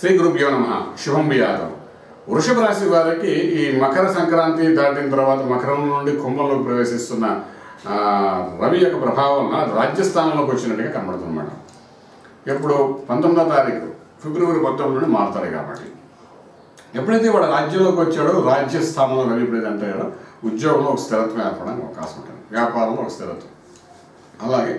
శ్రీ గురుభ్యో నమ శుభం బియాతం వృషభ రాశి వారికి ఈ మకర సంక్రాంతి దాటిన తర్వాత మకరం నుండి కుంభంలోకి ప్రవేశిస్తున్న ఆ, రవి యొక్క ప్రభావం వలన రాజ్యస్థానంలోకి వచ్చినట్టుగా కనబడుతుంది మేడం ఎప్పుడు పంతొమ్మిదో తారీఖు ఫిబ్రవరి పంతొమ్మిది నుండి మారుతారు కాబట్టి ఎప్పుడైతే వాడు రాజ్యంలోకి వచ్చాడో రాజ్యస్థానంలో రవి ఎప్పుడైతే అంటాడో ఉద్యోగంలో ఒక స్థిరత్వం ఏర్పడడానికి అవకాశం ఉంటుంది వ్యాపారంలో ఒక స్థిరత్వం అలాగే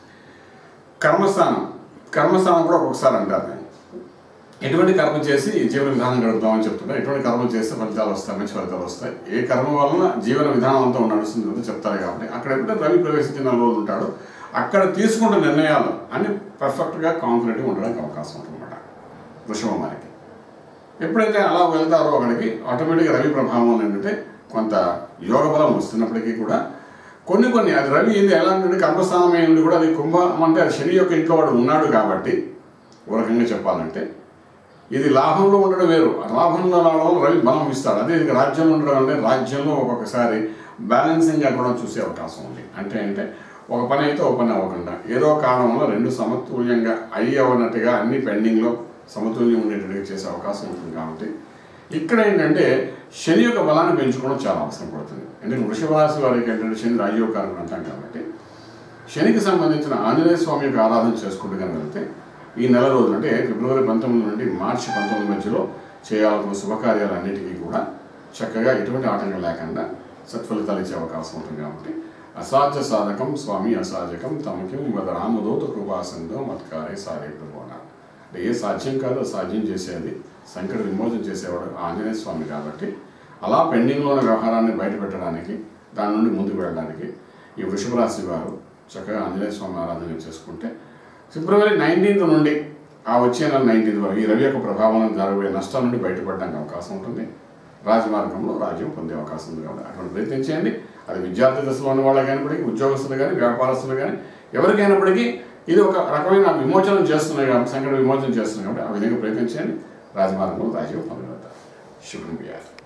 కర్మస్థానం కర్మస్థానం కూడా ఒక్కొక్కసారి అంటారు దాన్ని. ఎటువంటి కర్మ చేసి జీవన విధానం గడుపుతామని చెప్తుంటారు ఎటువంటి కర్మ చేస్తే ఫలితాలు వస్తాయి మంచి ఫలితాలు వస్తాయి ఏ కర్మ వలన జీవన విధానం అంతా నడుస్తుంది అని చెప్తారు కాబట్టి అక్కడ ఎప్పుడైతే రవి ప్రవేశించిన నెల రోజులు ఉంటాడో అక్కడ తీసుకుంటే నిర్ణయాలు అన్ని పర్ఫెక్ట్గా కాన్ఫిడెంట్గా ఉండడానికి అవకాశం ఉంటుందన్నమాట వృషభం వారికి ఎప్పుడైతే అలా వెళ్తారో అక్కడికి ఆటోమేటిక్గా రవి ప్రభావం ఏంటంటే కొంత యోగ బలం వస్తున్నప్పటికీ కూడా కొన్ని కొన్ని అది రవి ఇది ఎలా అంటే కర్మస్థానం ఏంటి కూడా అది కుంభం అంటే అది శని యొక్క ఇంట్లో వాడు ఉన్నాడు కాబట్టి ఓ రకంగా చెప్పాలంటే ఇది లాభంలో ఉండడం వేరు లాభంలో రావడం రవి బలం ఇస్తాడు అదే ఇది రాజ్యంలో ఉండడం అంటే రాజ్యంలో ఒక్కొక్కసారి బ్యాలెన్సింగ్ కూడా చూసే అవకాశం ఉంది అంటే అంటే ఒక పని అయితే ఒక పని అవ్వకుండా ఏదో కారణంలో రెండు సమతుల్యంగా అయ్యి అవ్వనట్టుగా అన్ని పెండింగ్లో సమతుల్యం ఉండేటట్టుగా చేసే అవకాశం ఉంటుంది కాబట్టి ఇక్కడ ఏంటంటే శని యొక్క బలాన్ని పెంచుకోవడం చాలా అవసరం పడుతుంది అంటే వృషభ రాశి వారికి ఏంటంటే శని రాజయోగకారం అంటాం కాబట్టి శనికి సంబంధించిన ఆంజనేయ స్వామి యొక్క ఆరాధన చేసుకుంటూ కనుక వెళ్తే ఈ నెల రోజులు అంటే ఫిబ్రవరి పంతొమ్మిది నుండి మార్చి పంతొమ్మిది మధ్యలో చేయాల్సిన శుభకార్యాలన్నిటికీ కూడా చక్కగా ఎటువంటి ఆటంకం లేకుండా సత్ఫలితాలు ఇచ్చే అవకాశం ఉంటుంది కాబట్టి అసాధ్య సాధకం స్వామి అసాధకం తమకి వద రామదూత కృపాసందో మత్కారే సారే ప్రభువన అంటే ఏ సాధ్యం కాదు అసాధ్యం చేసేది సంకట విమోచన చేసేవాడు ఆంజనేయ స్వామి కాబట్టి అలా పెండింగ్లో ఉన్న వ్యవహారాన్ని బయటపెట్టడానికి దాని నుండి ముందుకు వెళ్ళడానికి ఈ వృషభ రాశి వారు చక్కగా ఆంజనేయ స్వామి ఆరాధన చేసుకుంటే ఫిబ్రవరి నైన్టీన్త్ నుండి ఆ వచ్చే నెల నైన్టీన్త్ వరకు ఈ రవి యొక్క ప్రభావం జరగబోయే నష్టాల నుండి బయటపడడానికి అవకాశం ఉంటుంది రాజమార్గంలో రాజ్యం పొందే అవకాశం ఉంది కాబట్టి అటువంటి ప్రయత్నం చేయండి అది విద్యార్థి దశలో ఉన్న వాళ్ళకి అయినప్పటికీ ఉద్యోగస్తులు కానీ వ్యాపారస్తులు కానీ ఎవరికైనప్పటికీ ఇది ఒక రకమైన విమోచనం చేస్తున్నాయి కాబట్టి సంకట విమోచనం చేస్తున్నాయి కాబట్టి ఆ విధంగా ప్రయత్నం చేయండి రాజమార్గంలో రాజ్యం పొందగలుగుతారు శుభ్రం బియ్యాలి